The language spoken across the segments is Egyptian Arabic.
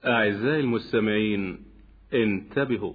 أعزائي المستمعين انتبهوا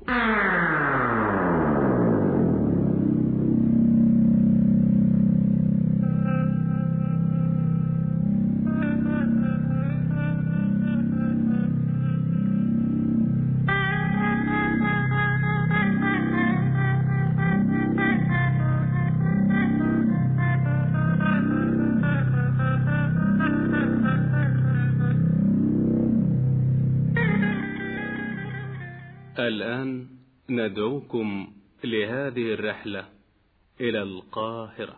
الآن ندعوكم لهذه الرحلة إلى القاهرة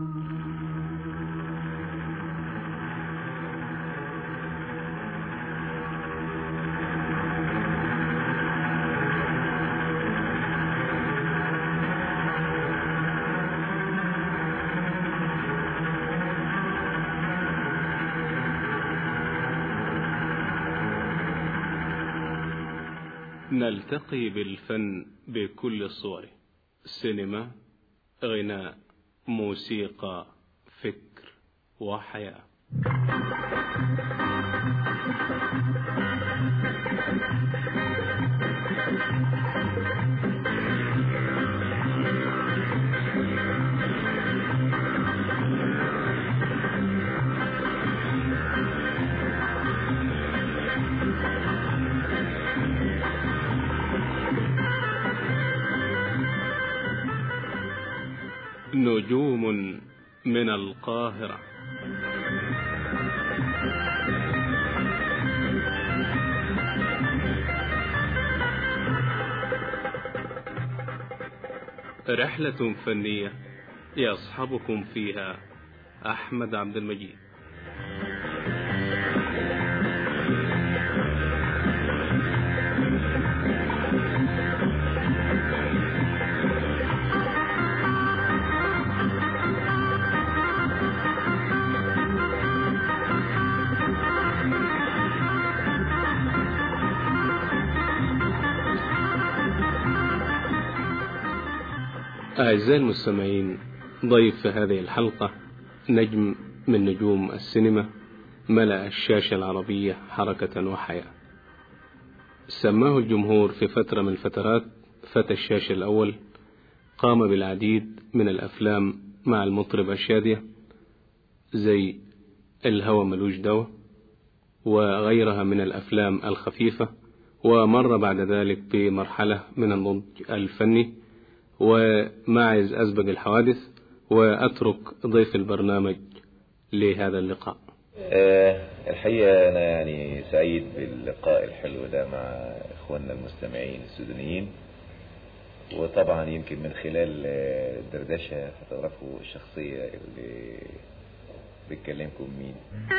نلتقي بالفن بكل صوره سينما غناء موسيقى فكر وحياه نجوم من القاهرة رحلة فنية يصحبكم فيها أحمد عبد المجيد أعزائي المستمعين ضيف هذه الحلقة نجم من نجوم السينما ملأ الشاشة العربية حركة وحياة سماه الجمهور في فترة من الفترات فتى الشاشة الأول قام بالعديد من الأفلام مع المطرب الشادية زي الهوى ملوش دواء وغيرها من الأفلام الخفيفة ومر بعد ذلك بمرحلة من النضج الفني وماعز أسبق الحوادث وأترك ضيف البرنامج لهذا اللقاء أه الحقيقة أنا يعني سعيد باللقاء الحلو ده مع إخواننا المستمعين السودانيين وطبعا يمكن من خلال الدردشة هتعرفوا الشخصية اللي بتكلمكم مين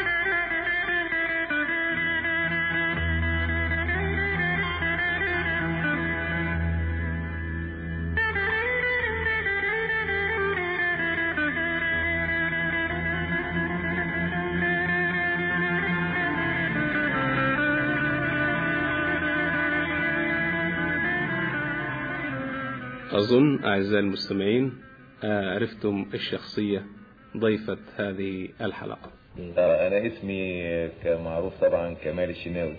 أظن أعزائي المستمعين عرفتم الشخصية ضيفة هذه الحلقة أنا اسمي كمعروف طبعا كمال الشناوي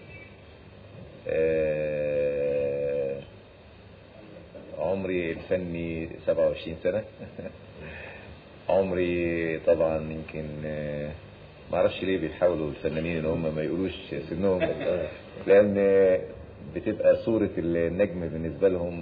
أه عمري الفني 27 سنة عمري طبعا يمكن ما اعرفش ليه بيحاولوا الفنانين ان هم ما يقولوش سنهم لان بتبقى صورة النجم بالنسبة لهم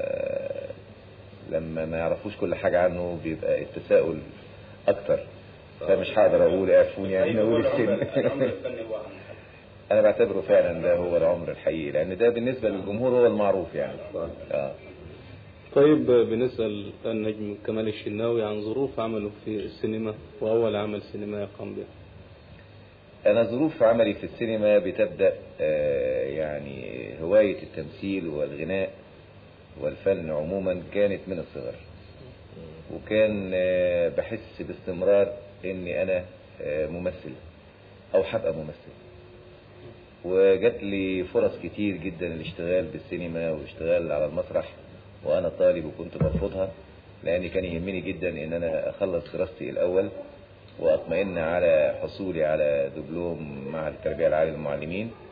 لما ما يعرفوش كل حاجة عنه بيبقى التساؤل اكتر فمش هقدر اقول اعرفوني يعني اقول السن انا بعتبره فعلا ده هو العمر الحقيقي لان ده بالنسبة للجمهور هو المعروف يعني آه. طيب بنسأل النجم كمال الشناوي عن ظروف عمله في السينما وأول عمل سينمائي قام به أنا ظروف عملي في السينما بتبدأ يعني هواية التمثيل والغناء والفن عموما كانت من الصغر وكان بحس باستمرار اني انا ممثل او هبقى ممثل وجات لي فرص كتير جدا الاشتغال بالسينما والاشتغال على المسرح وانا طالب وكنت برفضها لان كان يهمني جدا ان انا اخلص دراستي الاول واطمئن على حصولي على دبلوم مع التربيه العاليه للمعلمين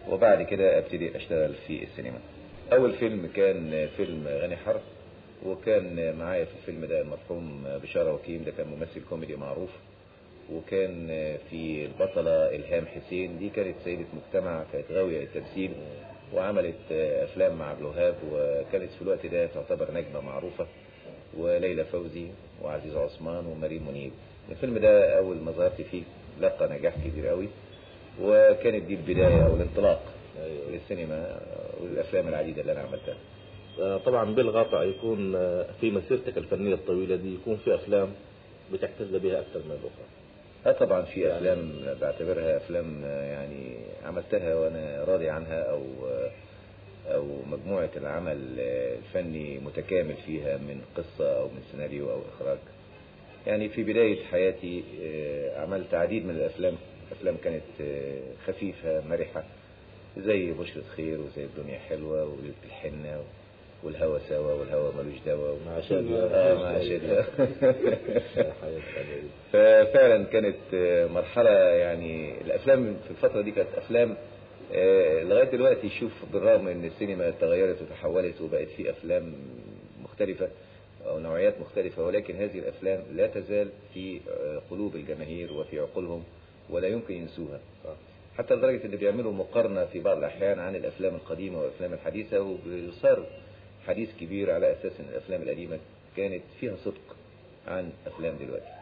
وبعد كده ابتدي اشتغل في السينما اول فيلم كان فيلم غني حرب وكان معايا في الفيلم ده المرحوم بشارة وكيم ده كان ممثل كوميدي معروف وكان في البطلة إلهام حسين دي كانت سيدة مجتمع كانت غاوية التمثيل وعملت أفلام مع عبد الوهاب وكانت في الوقت ده تعتبر نجمة معروفة وليلى فوزي وعزيز عثمان ومريم منيب الفيلم ده أول ما ظهرت فيه لقى نجاح كبير قوي وكانت دي البداية أو الانطلاق أيوة. للسينما والأفلام العديدة اللي أنا عملتها آه، طبعا بالغطاء يكون آه، في مسيرتك الفنية الطويلة دي يكون في أفلام بتحتز بها أكثر من الأخرى اه طبعا في افلام بعتبرها افلام آه، يعني عملتها وانا راضي عنها او آه، او مجموعة العمل آه، الفني متكامل فيها من قصة او من سيناريو او اخراج يعني في بداية حياتي آه، عملت عديد من الافلام افلام كانت آه، خفيفة مرحة زي بشرة خير وزي الدنيا حلوة وليلة الحنة والهوى سوا والهوى ملوش دواء مع شادية. اه مع شادية حياة سعيدة. ففعلا كانت آه، مرحلة يعني الأفلام في الفترة دي كانت أفلام آه، لغاية دلوقتي شوف بالرغم إن السينما تغيرت وتحولت وبقت في أفلام مختلفة أو نوعيات مختلفة ولكن هذه الأفلام لا تزال في آه، قلوب الجماهير وفي عقولهم ولا يمكن ينسوها حتى لدرجة إن بيعملوا مقارنة في بعض الأحيان عن الأفلام القديمة والأفلام الحديثة وبيصار حديث كبير على أساس إن الأفلام القديمة كانت فيها صدق عن أفلام دلوقتي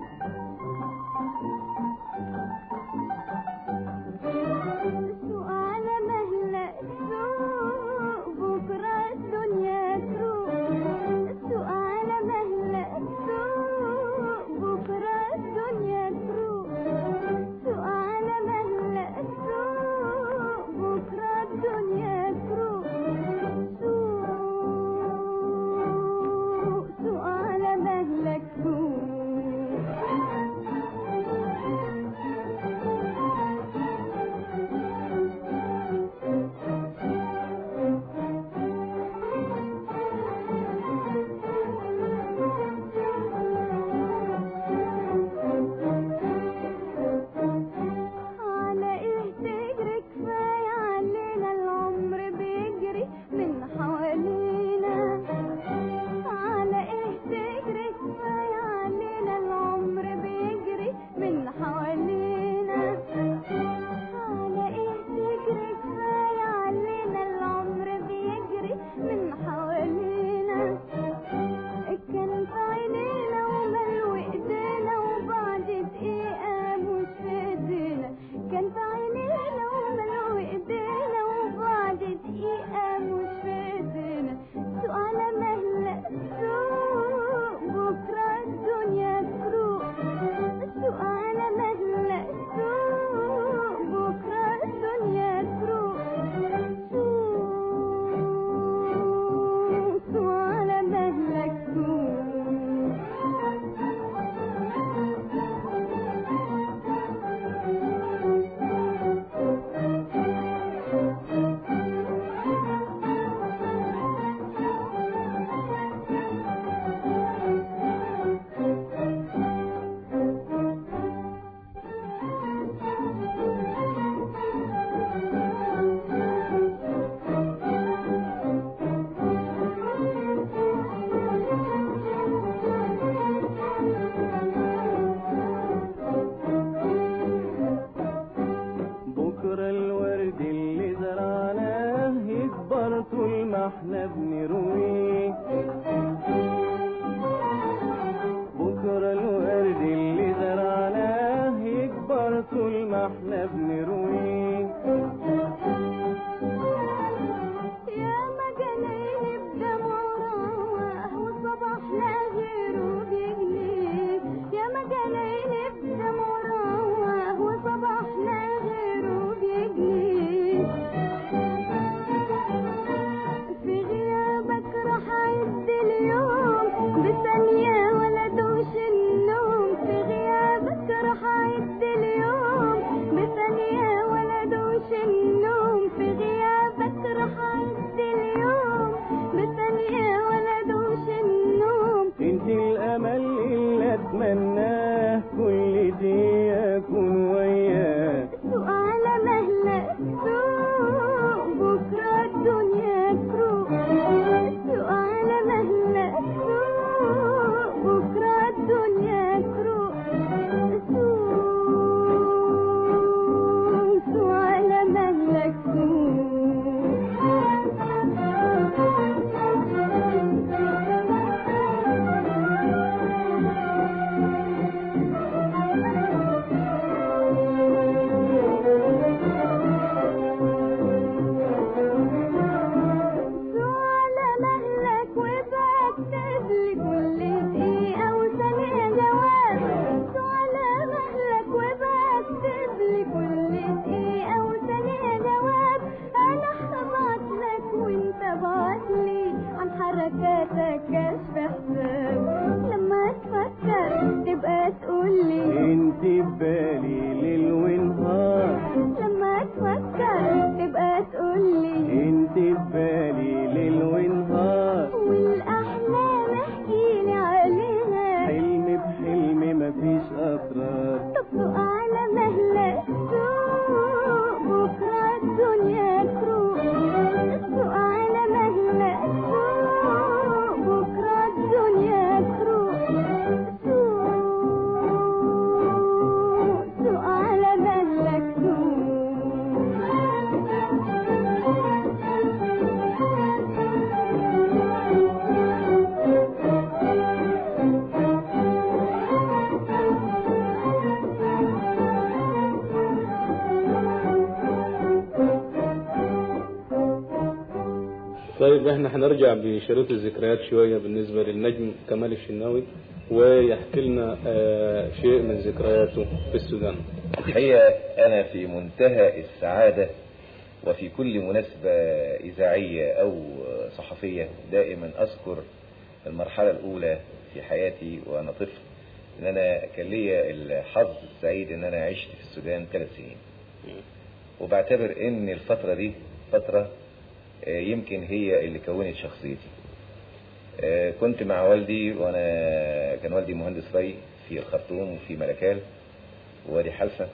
سؤال حياتك كشف حساب لما تفكر تبقى تقولي انت ببالي ليل ونهار لما تفكر تبقى تقولي انت ببالي ليل ونهار والاحلام احكيلي عليها حلم بحلم مفيش اسرار تطلق على مهلك سوق بكرة الدنيا تروق تطلق على مهلك سوق بكرة الدنيا تروق سوق سوق على مهلك طيب احنا هنرجع بشريط الذكريات شوية بالنسبة للنجم كمال الشناوي ويحكي لنا آه، شيء من ذكرياته في السودان الحقيقة أنا في منتهى السعادة وفي كل مناسبة إذاعية أو صحفية دائما أذكر المرحلة الأولى في حياتي وأنا طفل إن أنا كان ليا الحظ السعيد إن أنا عشت في السودان ثلاث سنين وبعتبر إن الفترة دي فترة آه، يمكن هي اللي كونت شخصيتي آه، كنت مع والدي وأنا كان والدي مهندس ري في الخرطوم وفي ملكال وادي حلفة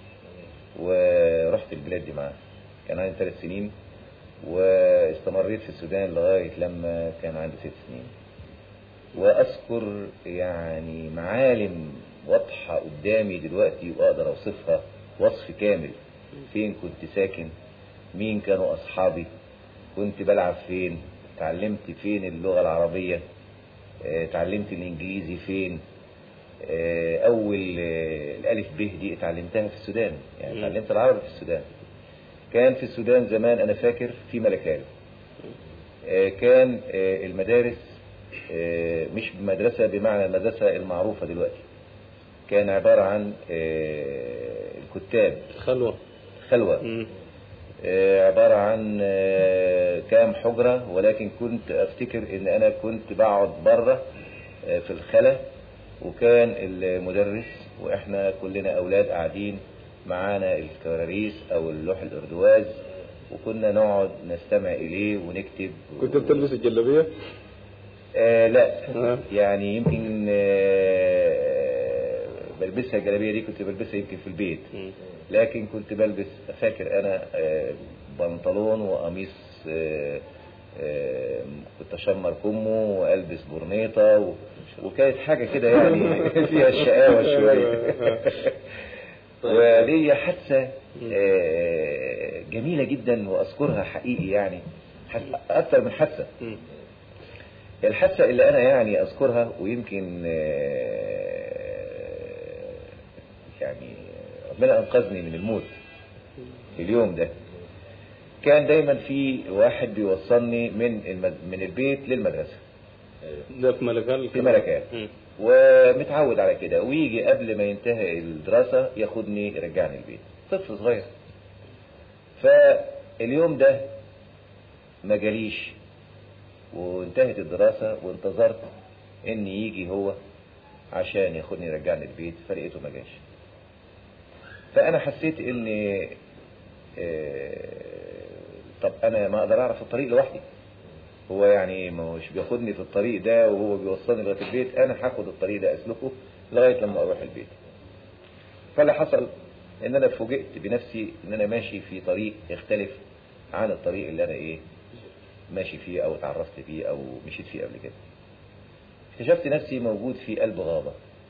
ورحت البلاد دي معاه كان عندي ثلاث سنين واستمريت في السودان لغاية لما كان عندي ست سنين وأذكر يعني معالم واضحة قدامي دلوقتي وأقدر أوصفها وصف كامل فين كنت ساكن مين كانوا أصحابي كنت بلعب فين اتعلمت فين اللغة العربية اه، اتعلمت الإنجليزي فين اه، أول اه، الألف ب دي اتعلمتها في السودان يعني مم. اتعلمت العربي في السودان كان في السودان زمان أنا فاكر في ملكال آه، كان آه، المدارس آه، مش مدرسة بمعنى المدرسة المعروفة دلوقتي كان عبارة عن آه، الكتاب خلوة خلوة مم. آه، عبارة عن آه، كام حجرة ولكن كنت افتكر ان انا كنت بقعد بره آه، في الخلا وكان المدرس واحنا كلنا اولاد قاعدين معانا الكراريس او اللوح الاردواز وكنا نقعد نستمع اليه ونكتب كنت بتلبس الجلابية آه لا آه. يعني يمكن آه بلبسها الجلابيه دي كنت بلبسها يمكن في البيت مم. لكن كنت بلبس فاكر انا آه، بنطلون وقميص آه، آه، كنت اشمر كمه والبس برنيطه و... وكانت حاجه كده يعني فيها الشقاوه شويه وليا حادثه آه، جميله جدا واذكرها حقيقي يعني حس- اكتر من حادثه مم. الحادثة اللي أنا يعني أذكرها ويمكن آه، يعني ربنا أنقذني من الموت في اليوم ده كان دايما في واحد بيوصلني من المد... من البيت للمدرسة ده في ملكال في ملكال مم. ومتعود على كده ويجي قبل ما ينتهي الدراسة ياخدني يرجعني البيت طفل صغير فاليوم ده ما جاليش وانتهت الدراسة وانتظرت ان يجي هو عشان ياخدني يرجعني البيت فلقيته ما جاش فانا حسيت ان آه، طب انا ما اقدر اعرف الطريق لوحدي هو يعني ما مش بياخدني في الطريق ده وهو بيوصلني لغايه البيت انا هاخد الطريق ده اسلكه لغايه لما اروح البيت فاللي حصل ان انا فوجئت بنفسي ان انا ماشي في طريق يختلف عن الطريق اللي انا ايه ماشي فيه او اتعرفت فيه او مشيت فيه قبل كده اكتشفت نفسي موجود في قلب غابة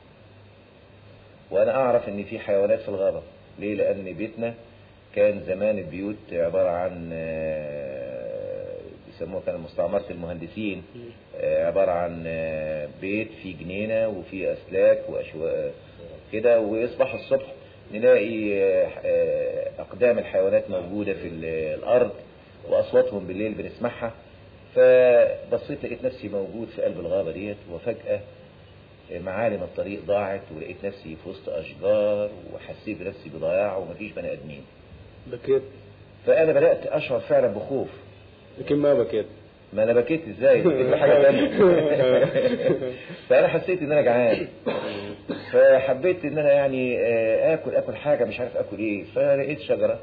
وانا اعرف ان في حيوانات في الغابة ليه لان بيتنا كان زمان البيوت عبارة عن آه، بيسموها كان مستعمرة المهندسين آه، عبارة عن آه، بيت فيه جنينة وفيه اسلاك واشواء كده ويصبح الصبح نلاقي آه، آه، اقدام الحيوانات موجودة في ال- الارض واصواتهم بالليل بنسمعها فبصيت لقيت نفسي موجود في قلب الغابة ديت وفجأة معالم الطريق ضاعت ولقيت نفسي في وسط أشجار وحسيت بنفسي بضياع ومفيش بني آدمين بكيت فأنا بدأت أشعر فعلا بخوف لكن ما بكيت ما انا بكيت ازاي دي حاجه ثانيه فانا حسيت ان انا جعان فحبيت ان انا يعني آه، اكل اكل حاجه مش عارف اكل ايه فلقيت شجره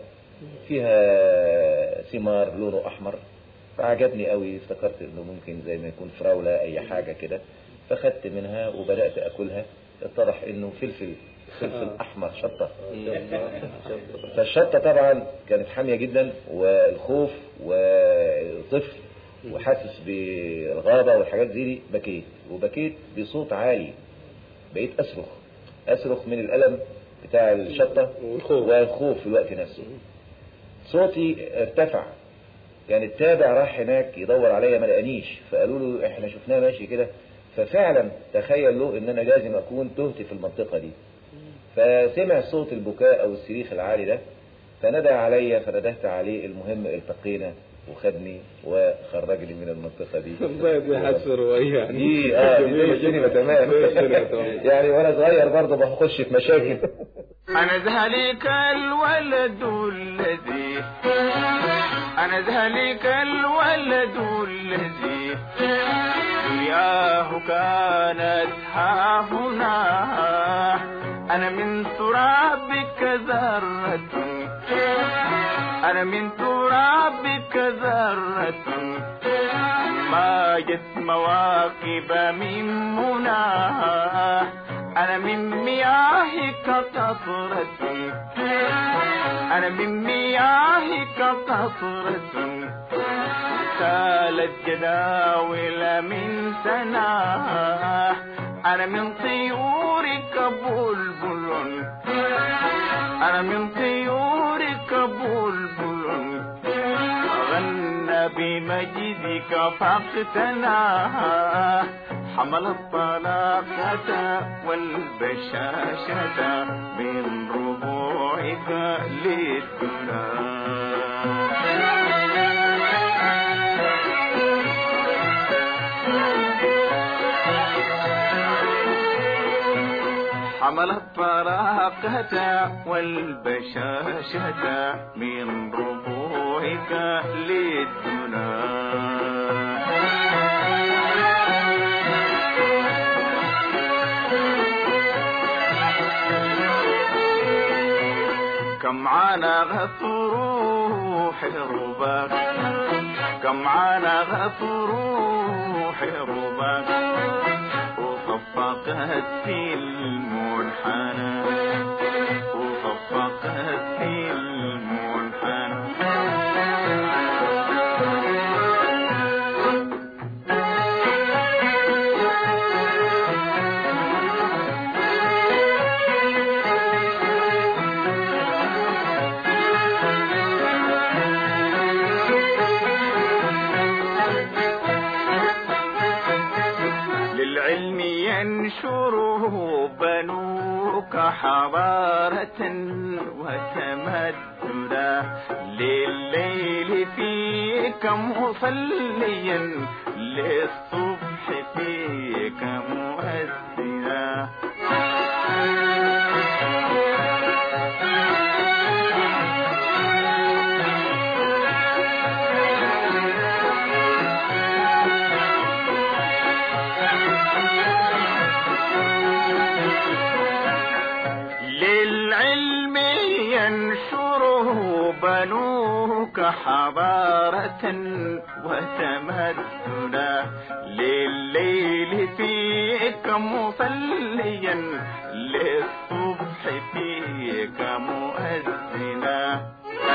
فيها ثمار لونه احمر فعجبني قوي افتكرت انه ممكن زي ما يكون فراوله اي حاجه كده فخدت منها وبدات اكلها اتضح انه فلفل فلفل احمر شطه فالشطه طبعا كانت حاميه جدا والخوف وطفل وحاسس بالغابه والحاجات دي بكيت وبكيت بصوت عالي بقيت اصرخ اصرخ من الالم بتاع الشطه والخوف. والخوف في الوقت نفسه صوتي ارتفع كان التابع راح هناك يدور عليا ما لقانيش فقالوا له احنا شفناه ماشي كده ففعلا تخيل له ان انا لازم اكون تهت في المنطقه دي فسمع صوت البكاء او الصريخ العالي ده فندى عليا فندهت عليه المهم التقينا وخدني وخرجني من المنطقه دي زي حدث روائية يعني دي اه دي زي السينما تمام زي السينما تمام. يعني وانا صغير برضه بخش في مشاكل أنا ذلك الولد الذي أنا ذلك الولد الذي دنياه كانت ها هنا أنا من ترابك ذرة أنا من ترابك ذرة ما جت مواكب من مناه أنا من مياهك قطرة أنا من مياهك قطرة سالت جداول من سناه أنا من طيورك بلبل أنا من طيورك بلبل غنى بمجدك فاقتناها حمل الطلاقة والبشاشة من ربوعك حمل الطلاقة والبشاشة من ربوعك للدنا كم عانغت روحي رباك كم عانغت روحي رباك وصفقت في المنحنى وصفقت في المنحنى للعلم ينشره بنوك حضارة وتمددا لليل فيك مصليا للصبح فيك مؤذنا للعلم ينشره بنوك حضارة وتمدنا لليل فيك مصليا للصبح فيك مؤذنا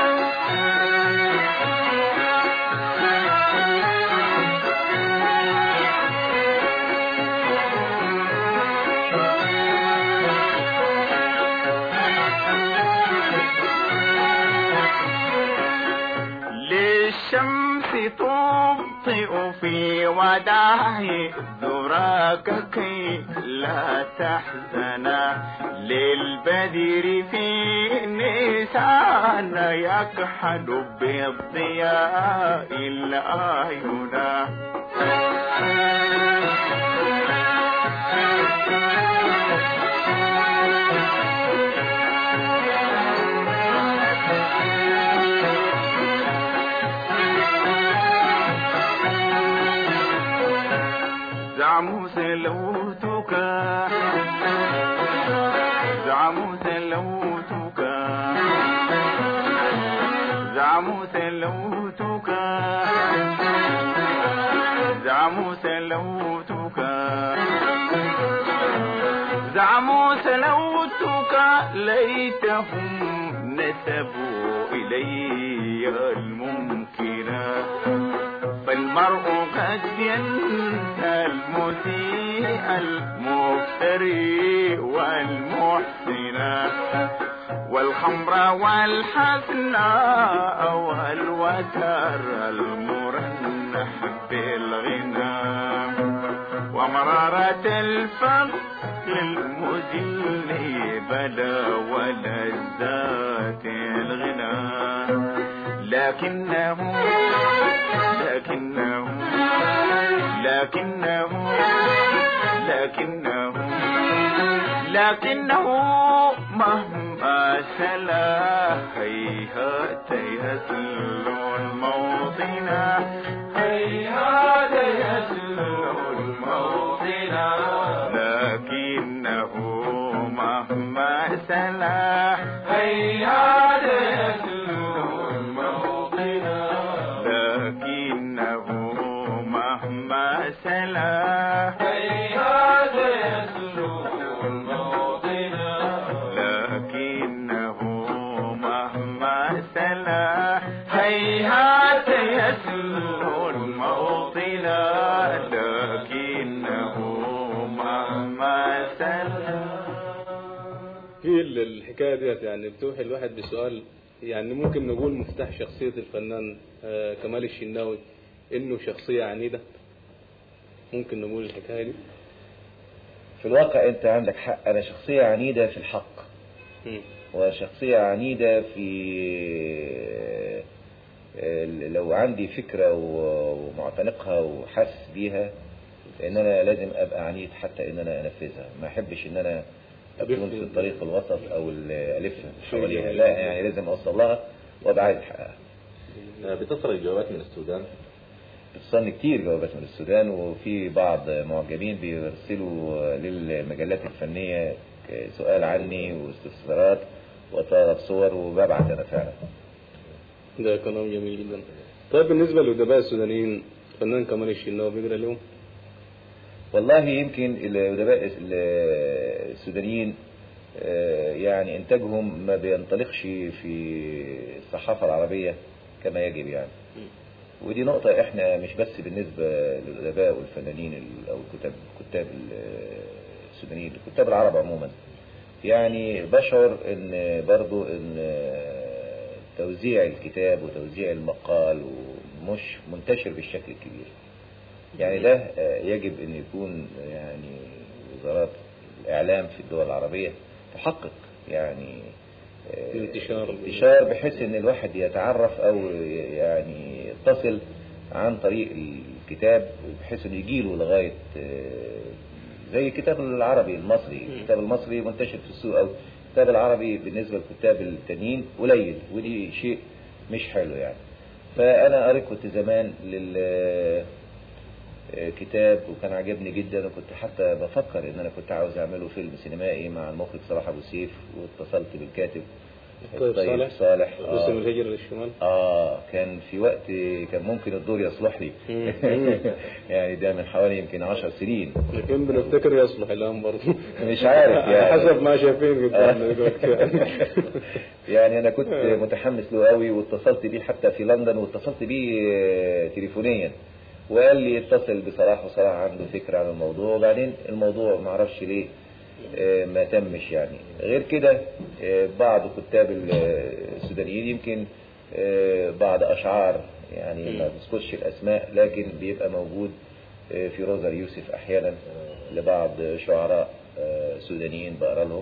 للشمس تبطئ في وداع ذراك كي لا تحزن للبدر في نيسان يكحل بالضياء الآينا زعموا سلوتك زعموا سلوتك زعموا سلوتك زعموا سلوتك زعموا سلوتك ليتهم نسبوا إلي الممكن فالمرء قد ينسى المسيء المفتري والمحسن والخمر والحسن والوتر المرنح بالغنى ومرارة الفقر المذل بلا ولذات الغنى لكنه لكنه لكنه لكنه لكنه مهما سلا هيهات يسلو الموطن هيهات يسلو الموطن لكنه مهما سلا هيهات يسلو الموطن لكنه مهما سلا هيهات يسلو الموطن لكنه مهما سلا هيهات يسلو الموطن لكنه مهما سلا في ال- الحكايه ديت يعني بتوحي الواحد بسؤال يعني ممكن نقول مفتاح شخصيه الفنان آه، كمال الشناوي انه شخصيه عنيده ممكن نقول الحكايه دي في الواقع انت عندك حق انا شخصية عنيدة في الحق مم. وشخصية عنيدة في لو عندي فكرة و- ومعتنقها وحاسس بيها ان انا لازم ابقى عنيد حتى ان انا انفذها ما احبش ان انا اكون في الطريق الوسط او ال- الف حواليها لا يعني لازم اوصل لها وابقى عايز احققها آه، بتصل الجوابات من السودان بتصلني كتير جوابات من السودان وفي بعض معجبين بيرسلوا للمجلات الفنية سؤال عني واستفسارات وطلب صور وببعت انا فعلا ده كلام جميل جدا طيب بالنسبه للادباء السودانيين الفنان كمال الشناوي بيقرا لهم والله يمكن الادباء ال- السودانيين آه، يعني انتاجهم ما بينطلقش في الصحافة العربية كما يجب يعني ودي نقطة احنا مش بس بالنسبة للأدباء والفنانين ال- أو الكتاب الكتاب ال- السودانيين الكتاب العرب عموما يعني بشعر ان برضو ان توزيع الكتاب وتوزيع المقال مش منتشر بالشكل الكبير يعني ده آه، يجب ان يكون يعني وزارات الاعلام في الدول العربية تحقق يعني آه، انتشار. انتشار بحيث ان الواحد يتعرف او يعني يتصل عن طريق الكتاب بحيث انه يجيله لغاية آه، زي الكتاب العربي المصري الكتاب المصري منتشر في السوق او الكتاب العربي بالنسبة للكتاب التانيين قليل ودي شيء مش حلو يعني فانا قريت كنت زمان لل كتاب وكان عجبني جدا وكنت حتى بفكر ان انا كنت عاوز اعمله فيلم سينمائي مع المخرج صلاح ابو سيف واتصلت بالكاتب طيب صالح صالح اسم آه. الهجرة للشمال اه كان في وقت كان ممكن الدور يصلح لي مم. يعني ده من حوالي يمكن عشر سنين لكن بنفتكر يصلح الان برضه مش عارف يعني. حسب ما شايفين قدامنا دلوقتي يعني. يعني انا كنت متحمس له قوي واتصلت بيه حتى في لندن واتصلت بيه آه، تليفونيا وقال لي اتصل بصلاح وصلاح عنده فكرة عن الموضوع وبعدين الموضوع ما اعرفش ليه آه، ما تمش يعني غير كده آه، بعض كتاب ال- السودانيين يمكن آه، بعض اشعار يعني ما بذكرش الاسماء لكن بيبقى موجود آه، في روزر يوسف احيانا لبعض شعراء آه، سودانيين بقرا لهم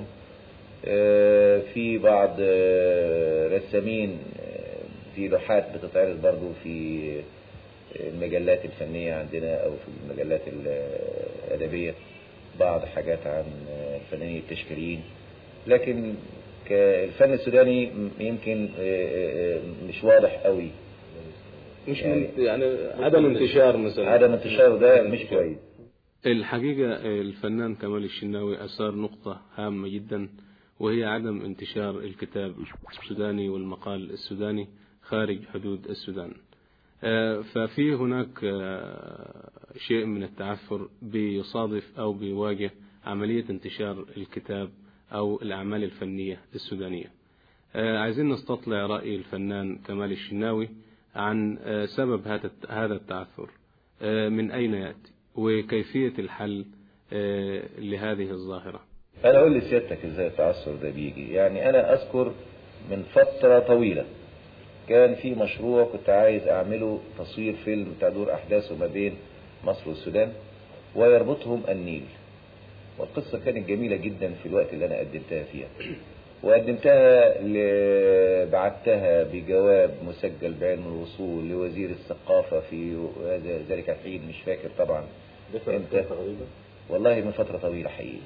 آه، في بعض آه، رسامين آه، في لوحات بتتعرض برضو في المجلات الفنية عندنا أو في المجلات الأدبية بعض حاجات عن الفنانين التشكيليين لكن الفن السوداني يمكن مش واضح قوي مش يعني- من يعني عدم انتشار مثلا عدم انتشاره ده مش كويس الحقيقة الفنان كمال الشناوي أثار نقطة هامة جدا وهي عدم انتشار الكتاب السوداني والمقال السوداني خارج حدود السودان آه، ففي هناك آه، شيء من التعثر بيصادف أو بيواجه عملية انتشار الكتاب أو الأعمال الفنية السودانية آه، عايزين نستطلع رأي الفنان كمال الشناوي عن آه، سبب هذا هذا التعثر آه، من أين يأتي وكيفية الحل آه، لهذه الظاهرة انا اقول لسيادتك ازاي التعثر ده بيجي يعني انا اذكر من فترة طويلة كان في مشروع كنت عايز اعمله تصوير فيلم تدور احداثه ما بين مصر والسودان ويربطهم النيل والقصة كانت جميلة جدا في الوقت اللي انا قدمتها فيها وقدمتها ل... بعتها بجواب مسجل بعلم الوصول لوزير الثقافة في هذا- ذلك الحين مش فاكر طبعا ده سنة امتى؟ كام تقريبا والله من فترة طويلة حقيقي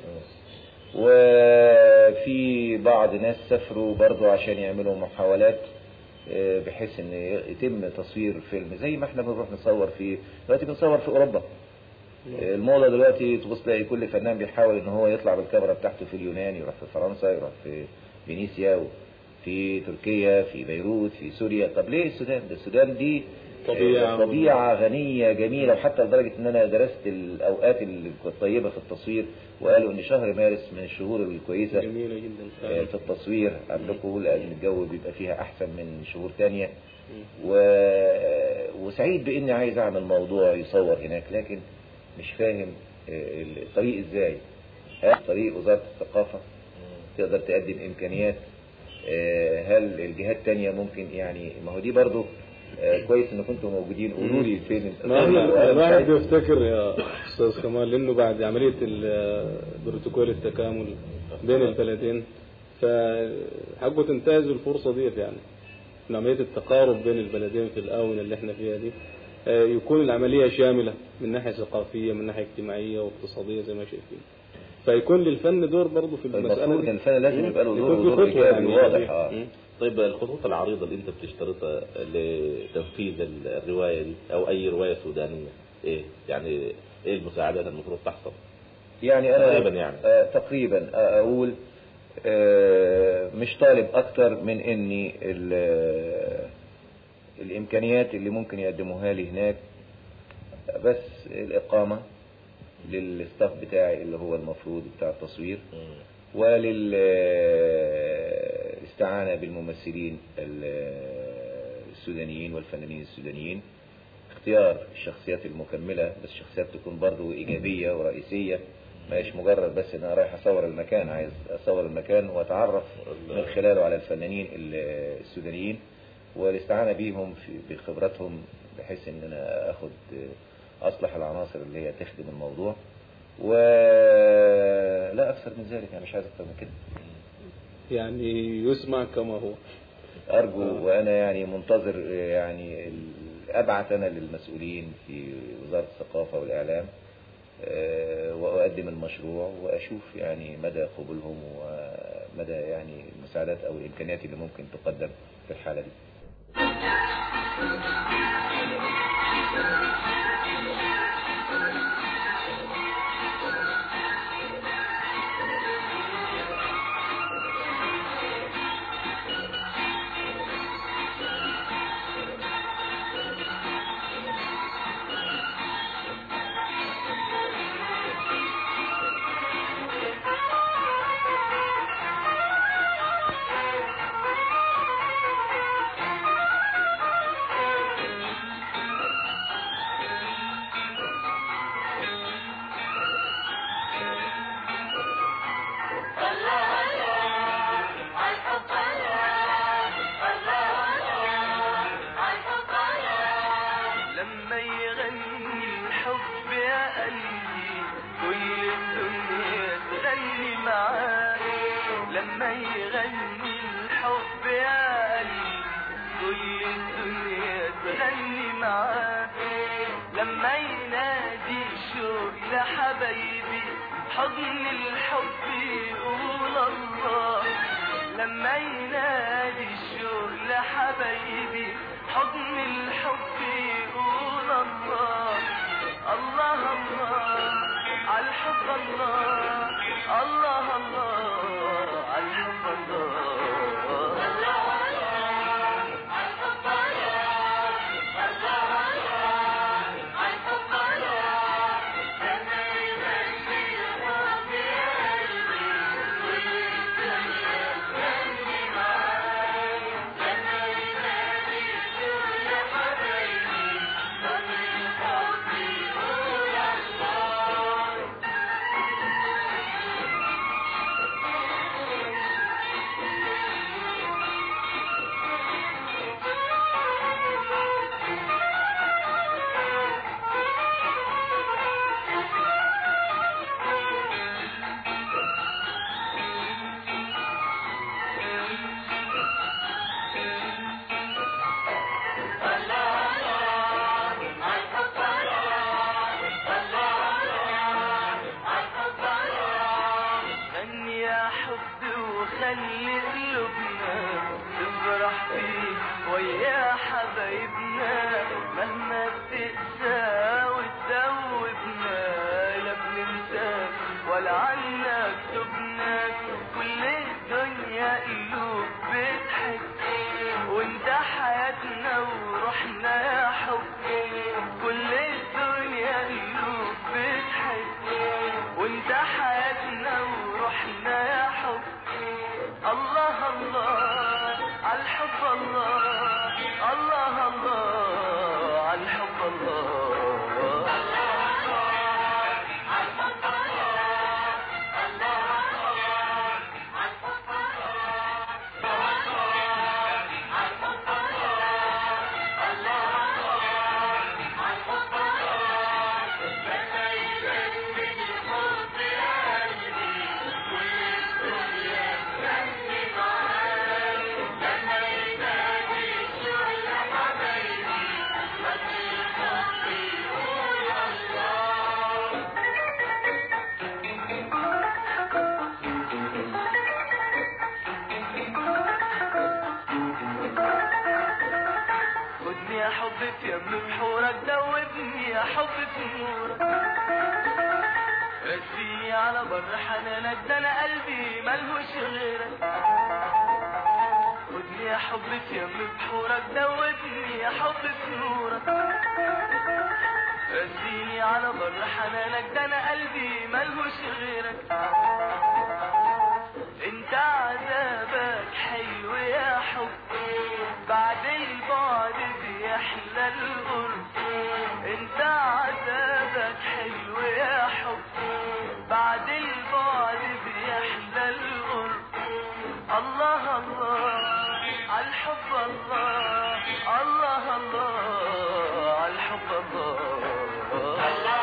وفي بعض ناس سافروا برضو عشان يعملوا محاولات آه، بحيث ان يتم تصوير فيلم زي ما احنا بنروح نصور في دلوقتي بنصور في اوروبا آه، الموضة دلوقتي تبص تلاقي كل فنان بيحاول ان هو يطلع بالكاميرا بتاعته في اليونان يروح في فرنسا يروح في فينيسيا في تركيا في بيروت في سوريا طب ليه السودان ده السودان دي طبيعة. آه، طبيعة غنية جميلة وحتى لدرجة ان انا درست الاوقات اللي كانت طيبة في التصوير وقالوا ان شهر مارس من الشهور الكويسة جميلة جدا آه، فعلا. في التصوير عندكم لان الجو بيبقى فيها احسن من شهور تانية و... وسعيد باني عايز اعمل موضوع يصور هناك لكن مش فاهم آه، الطريق ازاي هل طريق وزارة الثقافة تقدر تقدم امكانيات آه، هل الجهات التانية ممكن يعني ما هو دي برضو آه، كويس ان كنتم موجودين قولوا لي فين ما احنا وأنا الواحد سعيد. بيفتكر يا استاذ كمال انه بعد عمليه ال- بروتوكول التكامل بين البلدين فحقه تنتهز الفرصه ديت يعني من عمليه التقارب بين البلدين في الاونه اللي احنا فيها دي آه، يكون العمليه شامله من ناحيه ثقافيه من ناحيه اجتماعيه واقتصاديه زي ما شايفين فيكون للفن دور برضه في المساله المفروض دي ان الفن لازم يبقى له دور يكون في ودور خطوة ايجابي يعني واضح اه مم. طيب الخطوط العريضة اللي انت بتشترطها لتنفيذ الرواية دي او اي رواية سودانية ايه يعني ايه المساعدات المفروض تحصل يعني انا تقريباً يعني. آه تقريبا آه اقول آه مش طالب اكتر من اني ال- آه، الامكانيات اللي ممكن يقدموها لي هناك بس الاقامه للستاف بتاعي اللي هو المفروض بتاع التصوير وللاستعانة بالممثلين ال- السودانيين والفنانين السودانيين اختيار الشخصيات المكملة بس شخصيات تكون برضو إيجابية ورئيسية ما هيش مجرد بس ان انا رايح اصور المكان عايز اصور المكان واتعرف من خلاله على الفنانين ال- السودانيين والاستعانة بيهم في بخبراتهم بحيث ان انا اخد اصلح العناصر اللي هي تخدم الموضوع ولا اكثر من ذلك انا مش عايز اكثر من كده يعني يسمع كما هو ارجو وانا يعني منتظر يعني ال- ابعث انا للمسؤولين في وزاره الثقافه والاعلام آه، واقدم المشروع واشوف يعني مدى قبولهم ومدى يعني المساعدات او الامكانيات اللي ممكن تقدم في الحاله دي لما يغني الحب يا قلبي كل الدنيا تغني معاه لما يغني الحب يا قلبي كل الدنيا تغني معاه لما ينادي الشوق لحبايبي حضن الحب يقول الله لما ينادي الشوق لحبايبي حضن الحب يقول الله الله الله خلي قلوبنا تفرح فيه ويا حبايبنا مهما تقسى وتدوبنا لا بننساك ولا عنا كتبناك كل الدنيا قلوب بتحب وانت حياتنا وروحنا يا حب كل الدنيا قلوب بتحب وانت حياتنا وروحنا يا حب الله الله عالحب الله الله الله عالحب الله خدني يا حبي في يم بحورك دوبني يا حبي في نورك رسيني على بر حنانك ده انا قلبي ملهوش غيرك خدني يا حبي في يم بحورك دوبني يا حبي في نورك رسيني على بر حنانك ده انا قلبي ملهوش غيرك انت عذابك حلو يا حب بعد البعد بيحلى القرب انت عذابك حلو يا حب بعد البعد بيحلى القرب الله الله عالحب الله الله الله عالحب الله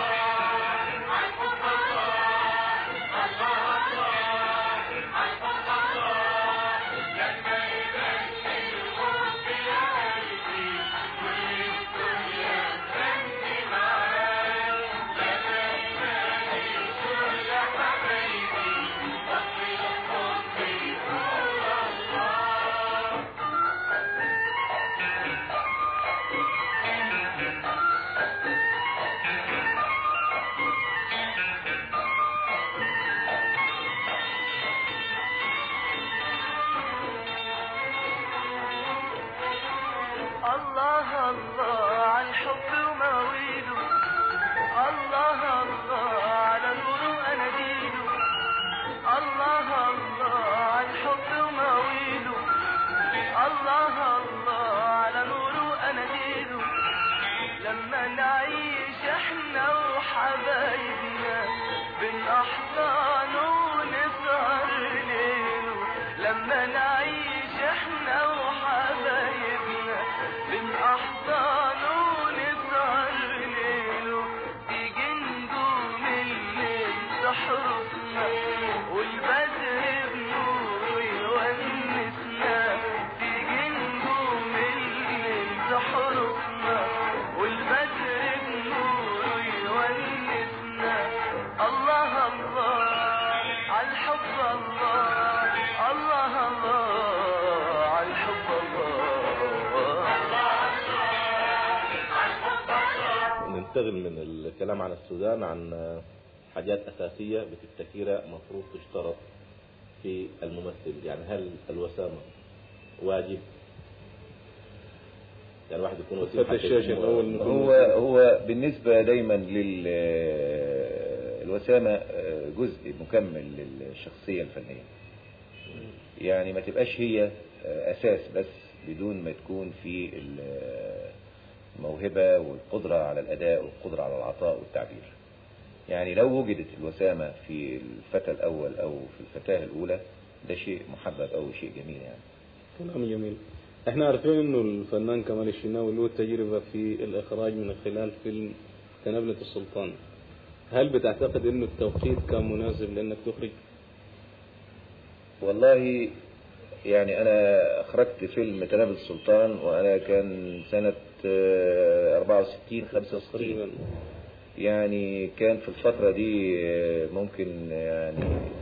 الله الله على الحب ومواويله الله الله على نور واناديله الله الله على الحب ومواويله الله الله على نور واناديله لما نعيش احنا وحبايبنا بين احضانه ونسهر ليله لما نعيش احنا وحبايبنا بين احضانه ونسهر ليله تيجي نجوم الليل تحرسنا والبدر بنور يونسنا تيجي نجوم الليل تحرسنا والبدر بنور يونسنا الله الله عالحب الله الله الله عالحب الله ننتقل من الكلام عن السودان عن حاجات أساسية بتفتكرها مفروض تشترط في الممثل يعني هل الوسامة واجب يعني واحد يكون وسيم فتى الشاشة الأول هو هو بالنسبة دايما لل الوسامة جزء مكمل للشخصية الفنية يعني ما تبقاش هي أساس بس بدون ما تكون في الموهبة والقدرة على الأداء والقدرة على العطاء والتعبير يعني لو وجدت الوسامة في الفتى الأول أو في الفتاة الأولى ده شيء محبب أو شيء جميل يعني كلام جميل احنا عارفين انه الفنان كمال الشناوي له تجربة في الاخراج من خلال فيلم تنبلة السلطان هل بتعتقد انه التوقيت كان مناسب لانك تخرج والله يعني أنا أخرجت فيلم تنابل السلطان وأنا كان سنة آه، 64 65 تقريبا يعني كان في الفترة دي آه، ممكن يعني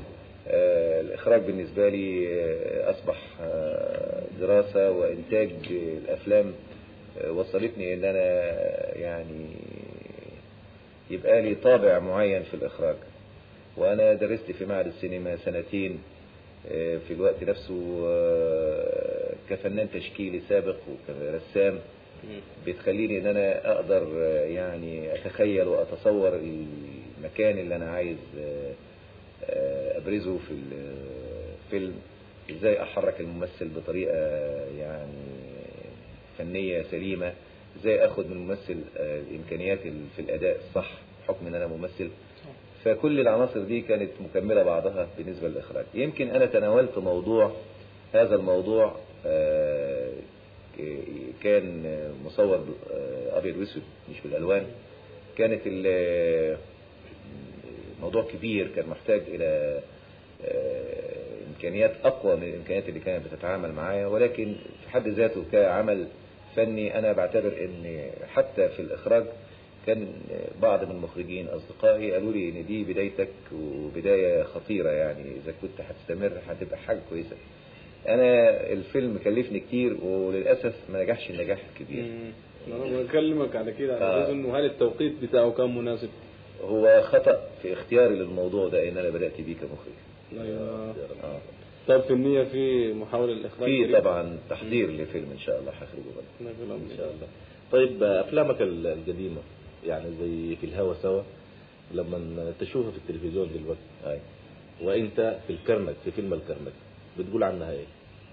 آه، الإخراج بالنسبة لي آه، أصبح آه، دراسة وإنتاج الأفلام آه، وصلتني إن أنا يعني يبقى لي طابع معين في الإخراج وأنا درست في معهد السينما سنتين آه، في الوقت نفسه آه، كفنان تشكيلي سابق وكرسام مم. بتخليني ان انا اقدر آه، يعني اتخيل واتصور المكان اللي انا عايز آه، آه، ابرزه في الفيلم ازاي احرك الممثل بطريقة يعني فنية سليمة ازاي اخد من الممثل آه، الامكانيات ال- في الاداء الصح بحكم ان انا ممثل فكل العناصر دي كانت مكملة بعضها بالنسبة للإخراج يمكن أنا تناولت موضوع هذا الموضوع آه، ك- كان مصور ب- آه، أبيض وأسود مش بالألوان كانت ال- موضوع كبير كان محتاج إلى آه، إمكانيات أقوى من الإمكانيات اللي كانت بتتعامل معايا ولكن في حد ذاته كعمل فني أنا بعتبر إن حتى في الإخراج كان بعض من المخرجين أصدقائي قالوا لي إن دي بدايتك وبداية خطيرة يعني إذا كنت هتستمر هتبقى حاجة كويسة أنا الفيلم كلفني كتير وللأسف ما نجحش النجاح الكبير مم. انا بكلمك على كده على آه. اساس انه هل التوقيت بتاعه كان مناسب هو خطأ في اختياري للموضوع ده إن أنا بدأت بيه كمخرج ايوه آه. طب في النية في محاولة الإخراج في قريب؟ طبعا تحضير لفيلم إن شاء الله هخرجه بقى. ما في الأمر. ان شاء الله طيب آه، افلامك ال- القديمه يعني زي في الهوى سوا لما تشوفها في التلفزيون دلوقتي أي. وانت في الكرنك في فيلم الكرنك بتقول عنها ايه؟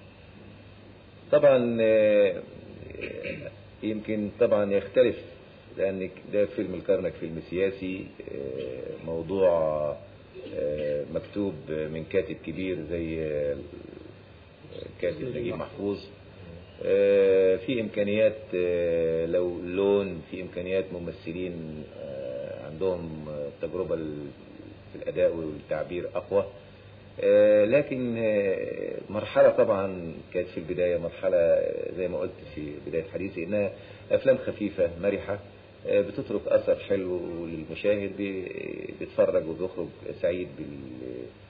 طبعا آه، يمكن طبعا يختلف لان ده فيلم الكرنك فيلم سياسي آه، موضوع آه، مكتوب من كاتب كبير زي آه، كاتب نجيب محفوظ آه، في امكانيات آه، لو لون في امكانيات ممثلين آه، عندهم آه، تجربه ال- في الاداء والتعبير اقوى آه، لكن آه، مرحله طبعا كانت في البدايه مرحله آه، زي ما قلت في بدايه حديثي انها افلام خفيفه مرحه آه، بتترك اثر حلو للمشاهد بي- بيتفرج وبيخرج سعيد بال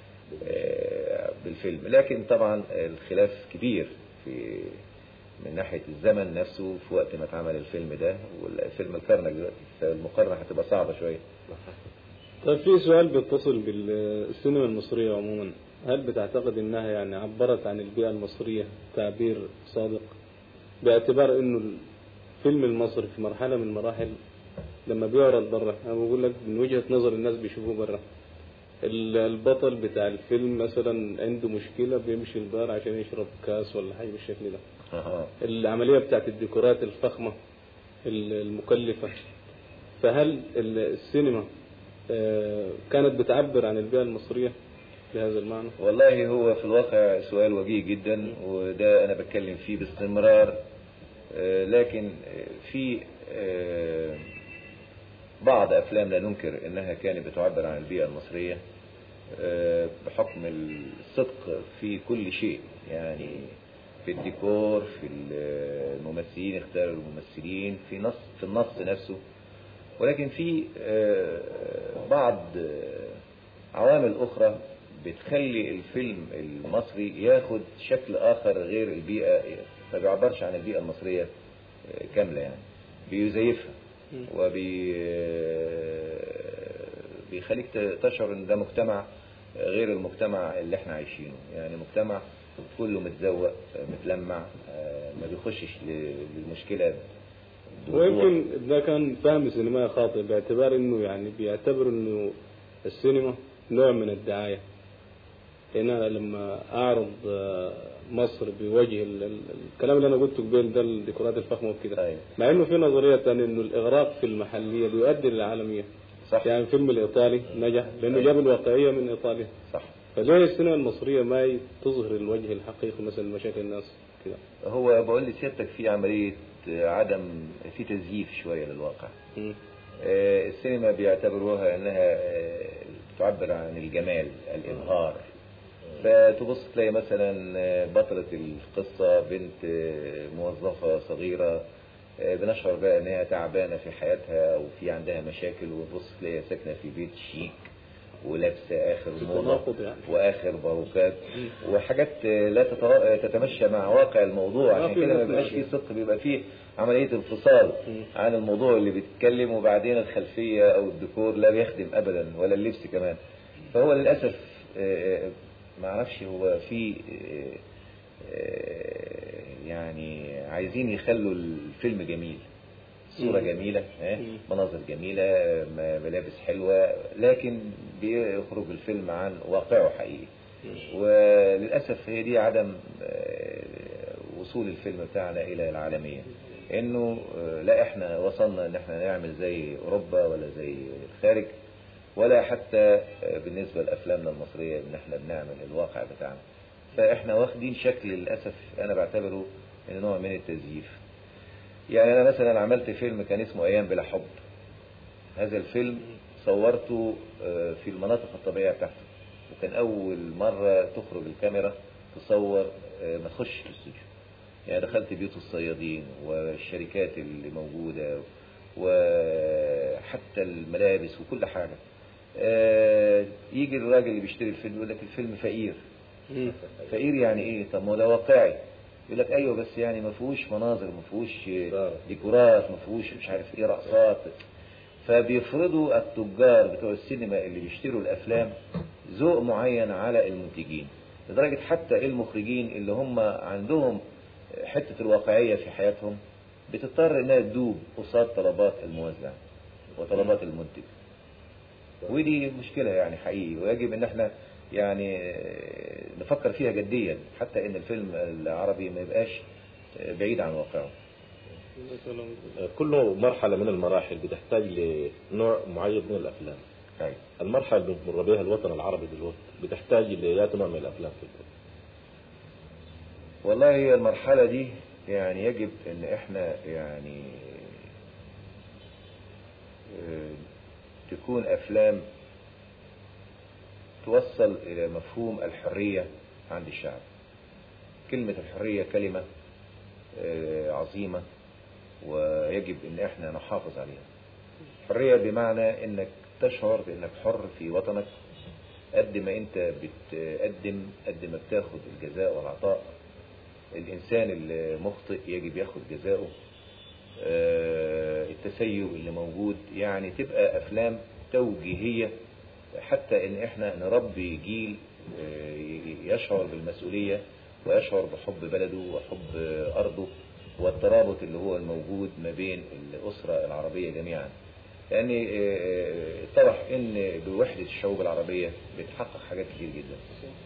آه، بالفيلم لكن طبعا الخلاف كبير في من ناحية الزمن نفسه في وقت ما اتعمل الفيلم ده والفيلم الكرنك دلوقتي فالمقارنة هتبقى صعبة شوية طيب في سؤال بيتصل بالسينما المصرية عموما هل بتعتقد انها يعني عبرت عن البيئة المصرية تعبير صادق باعتبار انه الفيلم المصري في مرحلة من المراحل لما بيعرض برا انا بقول لك من وجهة نظر الناس بيشوفوه برا ال- البطل بتاع الفيلم مثلا عنده مشكلة بيمشي البار عشان يشرب كاس ولا حاجة بالشكل ده أها. العملية بتاعت الديكورات الفخمة ال- المكلفة فهل ال- السينما آه، كانت بتعبر عن البيئة المصرية بهذا المعنى؟ والله هو في الواقع سؤال وجيه جدا وده أنا بتكلم فيه باستمرار آه، لكن آه، في آه، بعض أفلام لا ننكر أنها كانت بتعبر عن البيئة المصرية آه، بحكم الصدق في كل شيء يعني في الديكور في الممثلين اختيار الممثلين في نص في النص نفسه ولكن في آه، بعض آه، عوامل أخرى بتخلي الفيلم المصري ياخد شكل آخر غير البيئة ما بيعبرش عن البيئة المصرية آه، كاملة يعني بيزيفها وبي بيخليك ت- تشعر ان ده مجتمع غير المجتمع اللي احنا عايشينه يعني مجتمع كله متزوق متلمع آه، ما بيخشش ل- للمشكلة بوضوح. ويمكن ده كان فهم سينمائي خاطئ باعتبار انه يعني بيعتبر انه السينما نوع من الدعاية هنا لما اعرض آه، مصر بوجه ال- ال- الكلام اللي انا قلته قبل ده الديكورات الفخمه وكده أيوة. مع انه في نظريه ثانيه انه الاغراق في المحليه بيؤدي للعالميه صح يعني الفيلم الايطالي نجح لانه جاب الواقعيه من ايطاليا صح فليه السينما المصريه ما تظهر الوجه الحقيقي مثلا مشاكل الناس كده هو بقول لسيادتك في عملية آه، عدم في تزييف شوية للواقع مم. آه، السينما بيعتبروها انها آه، تعبر عن الجمال الابهار فتبص تلاقي مثلا آه، بطلة القصة بنت آه، موظفة صغيرة آه، بنشعر بقى انها تعبانة في حياتها او في عندها مشاكل وتبص تلاقيها ساكنة في بيت شيك ولابسه اخر في موضه تناقض يعني. واخر باروكات وحاجات لا تتوا- تتمشى مع واقع الموضوع ما عشان في كده ما مثل بيبقاش كده. فيه صدق بيبقى فيه عمليه انفصال عن الموضوع اللي بيتكلم وبعدين الخلفيه او الديكور لا بيخدم ابدا ولا اللبس كمان فهو للاسف آه، آه، ما اعرفش هو في آه، آه، يعني عايزين يخلوا الفيلم جميل صورة جميلة اه، مناظر جميلة م- ملابس حلوة لكن بيخرج الفيلم عن واقعه حقيقي وللأسف هي دي عدم آه، وصول الفيلم بتاعنا إلى العالمية إنه آه، لا إحنا وصلنا إن إحنا نعمل زي أوروبا ولا زي الخارج ولا حتى آه، بالنسبة لأفلامنا المصرية إن إحنا بنعمل الواقع بتاعنا فإحنا واخدين شكل للأسف أنا بعتبره إنه نوع من التزييف يعني أنا مثلا عملت فيلم كان اسمه أيام بلا حب هذا الفيلم صورته آه، في المناطق الطبيعية بتاعته وكان أول مرة تخرج الكاميرا تصور آه، ما تخش في الاستوديو يعني دخلت بيوت الصيادين والشركات اللي موجودة وحتى الملابس وكل حاجة آه، يجي الراجل اللي بيشتري الفيلم يقول لك الفيلم فقير مم. فقير يعني ايه طب ما هو ده واقعي يقول لك ايوه بس يعني ما فيهوش مناظر ما فيهوش آه. ديكورات ما فيهوش مش عارف ايه رقصات فبيفرضوا التجار بتوع السينما اللي بيشتروا الافلام ذوق معين على المنتجين لدرجه حتى المخرجين اللي هم عندهم حته الواقعيه في حياتهم بتضطر انها تدوب قصاد طلبات الموزع وطلبات المنتج ودي مشكلة يعني حقيقي ويجب ان احنا يعني آه، نفكر فيها جديا حتى ان الفيلم العربي ما يبقاش آه، بعيد عن واقعه مثلا كل مرحلة من المراحل بتحتاج لنوع معين من الأفلام طيب. المرحلة اللي بيمر بها الوطن العربي دلوقتي بتحتاج ليات نوع من الأفلام في الوطن. والله هي المرحلة دي يعني يجب ان احنا يعني آه، تكون افلام توصل الى مفهوم الحرية عند الشعب كلمة الحرية كلمة آه، عظيمة ويجب ان احنا نحافظ عليها حرية بمعنى انك تشعر بانك حر في وطنك قد ما انت بتقدم قد ما بتاخد الجزاء والعطاء الانسان المخطئ يجب ياخد جزاؤه آه، التسيب اللي موجود يعني تبقى افلام توجيهية حتى ان احنا نربي جيل آه، يشعر بالمسؤولية ويشعر بحب بلده وحب ارضه والترابط اللي هو الموجود ما بين الاسرة العربية جميعا لان آه، اتضح ان بوحدة الشعوب العربية بتحقق حاجات كتير جدا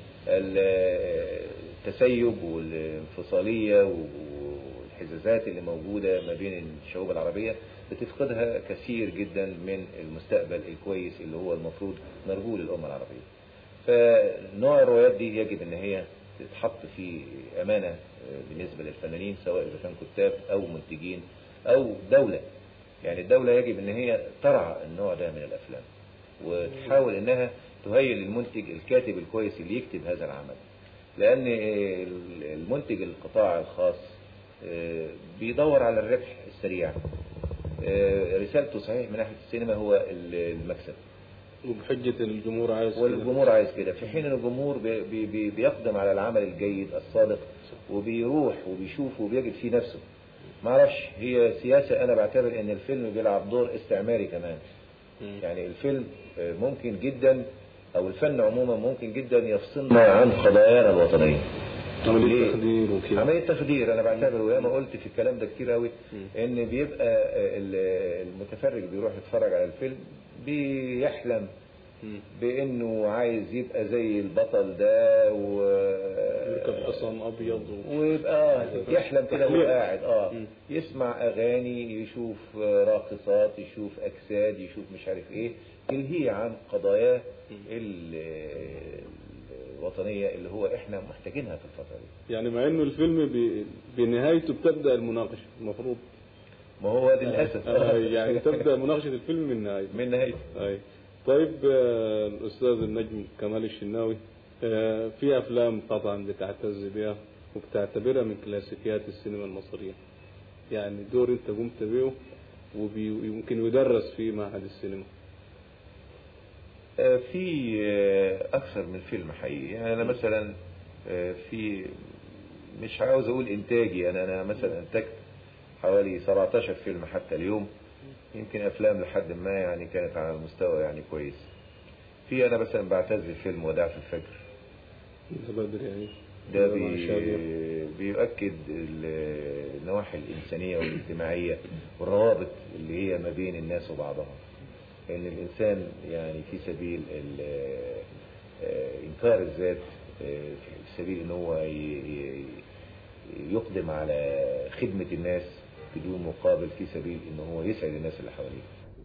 التسيب والانفصالية والحزازات اللي موجودة ما بين الشعوب العربية بتفقدها كثير جدا من المستقبل الكويس اللي هو المفروض نرجوه للأمة العربية فنوع الروايات دي يجب ان هي تتحط في امانة آه، بالنسبة للفنانين سواء اذا كان كتاب او منتجين او دولة يعني الدولة يجب ان هي ترعى النوع ده من الافلام وتحاول انها تهيئ للمنتج الكاتب الكويس اللي يكتب هذا العمل لان آه، المنتج القطاع الخاص آه، بيدور على الربح السريع آه، رسالته صحيح من ناحية السينما هو المكسب وبحجة الجمهور عايز كده. والجمهور عايز كده في حين ان الجمهور بي بي بي بيقدم على العمل الجيد الصادق وبيروح وبيشوف وبيجد فيه نفسه ما اعرفش هي سياسة انا بعتبر ان الفيلم بيلعب دور استعماري كمان مم. يعني الفيلم آه، ممكن جدا او الفن عموما ممكن جدا يفصلنا عن قضايانا الوطنية عملية ليه؟ تخدير وكده عملية تخدير انا بعتبره وياما قلت في الكلام ده كتير قوي مم. ان بيبقى آه، ال- المتفرج بيروح يتفرج على الفيلم بيحلم مم. بانه عايز يبقى زي البطل ده و يركب حصان ابيض و... ويبقى آه يحلم كده وهو تخليق. قاعد اه مم. يسمع اغاني يشوف آه، راقصات يشوف اجساد يشوف مش عارف ايه تلهيه عن قضاياه ال- الوطنيه اللي هو احنا محتاجينها في الفتره دي يعني مع انه الفيلم ب... بنهايته بتبدا المناقشه المفروض ما هو للاسف آه يعني تبدا مناقشه الفيلم من نهايته من نهايته أي. طيب آه، الأستاذ النجم كمال الشناوي آه، في أفلام طبعا بتعتز بها وبتعتبرها من كلاسيكيات السينما المصرية يعني دور أنت قمت به ويمكن يدرس في معهد السينما آه، في آه، أكثر من فيلم حقيقي يعني أنا مثلا آه، في مش عاوز أقول إنتاجي أنا أنا مثلا أنتجت حوالي 17 فيلم حتى اليوم يمكن أفلام لحد ما يعني كانت على المستوى يعني كويس في أنا مثلا بعتز بفيلم وداع في الفجر ده بدري يعني ده مع بي شادية. بيؤكد ال- النواحي الاجتماعية والاجتماعية والروابط اللي هي ما بين الناس وبعضها ان الانسان يعني في سبيل ال- آه، انكار الذات آه، في سبيل ان هو ي- ي- يقدم على خدمة الناس بدون مقابل في سبيل ان هو يسعد الناس اللي حواليه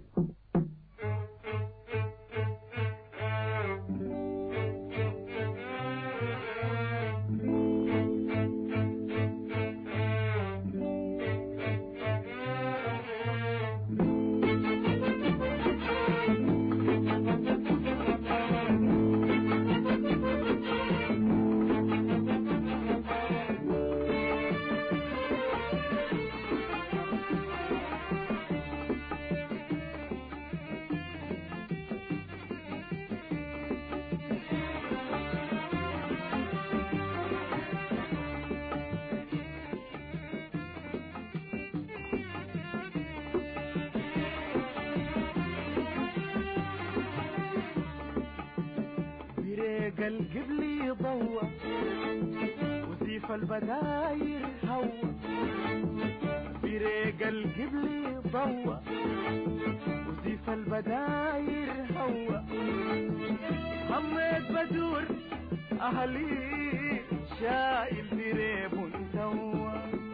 بريق القبل ضوى وسيف البداير هوى بريق القبل ضوى وسيف البداير هوى هميت بدور أهلي شايل بريب توا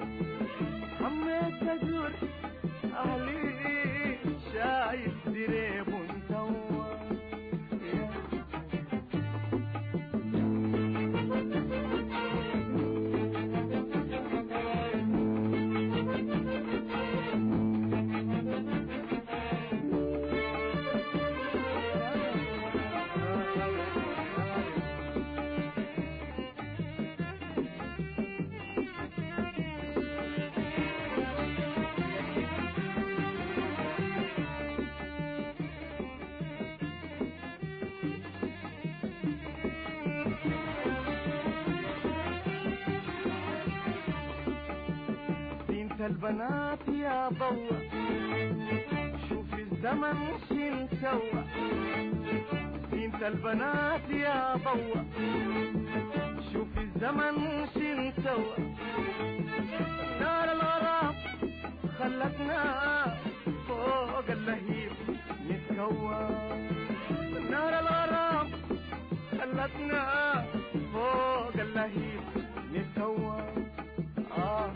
هميت بدور أهلي شايل بريب توا يا بنت البنات يا ضوى شوف الزمن شين سوى بنت البنات يا ضوى شوف الزمن شين سوى نار الغرام خلتنا فوق اللهيب نتكوى نار الغرام خلتنا فوق اللهيب نتكوى آه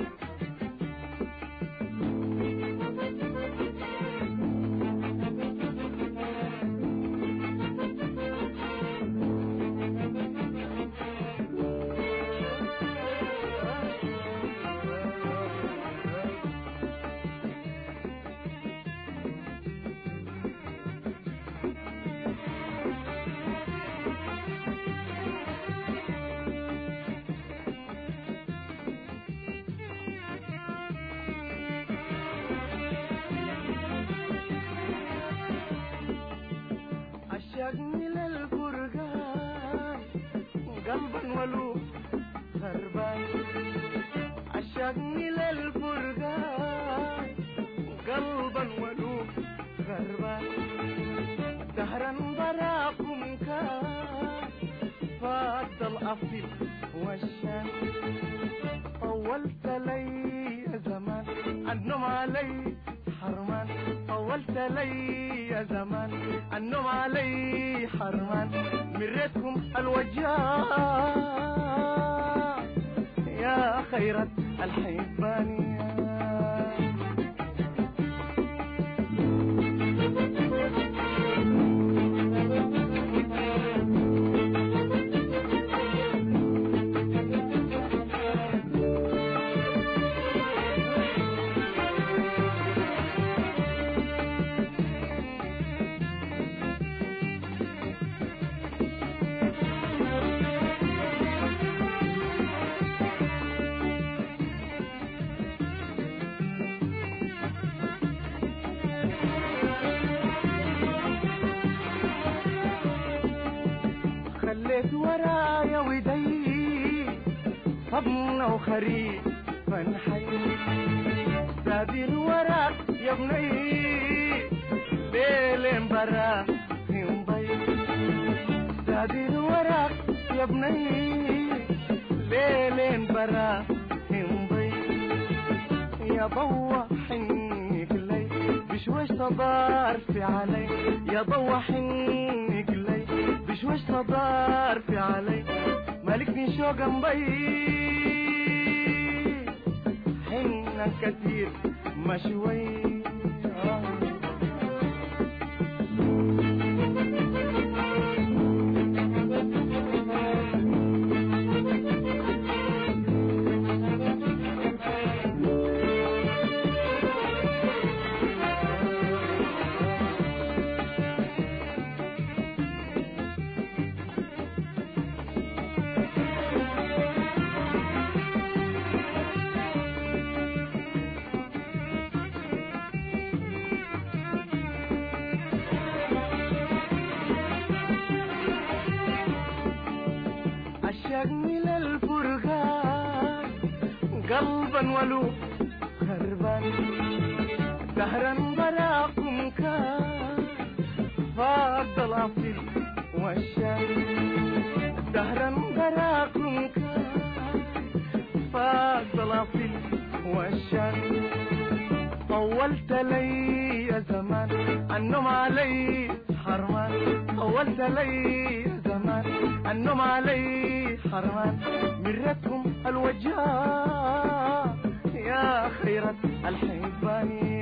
عشقني للفرقان قلبا ولوب غربان عشقني للفرقان قلبا ولوب غربان دهرا براكم كان فات الأصيل والشان طولت لي يا زمان النوم علي حرمان طولت لي يا زمان النوم علي حرمان مريتكم الوجاه يا خيرة الحبانية مشيت ورايا ودي صبنا وخريف فنحي سادر وراك يا ابني ليل برا في مبي سادر وراك يا ابني ليل برا في مبي يا ضوى حنك لي بشوش صدار في علي يا ضوى حنك لي بشوش صدار في علي مالكني شوق مبي حنك كتير مشوي عشقني للفرقان قلبا ولو خربان دهرا براكم كان فاق الأصيل والشان دهرا براكم كان فاق الأصيل والشان طولت لي يا زمان النوم علي حرمان طولت لي يا زمان النوم علي حرمان مرتكم الوجاه يا خيرة الحباني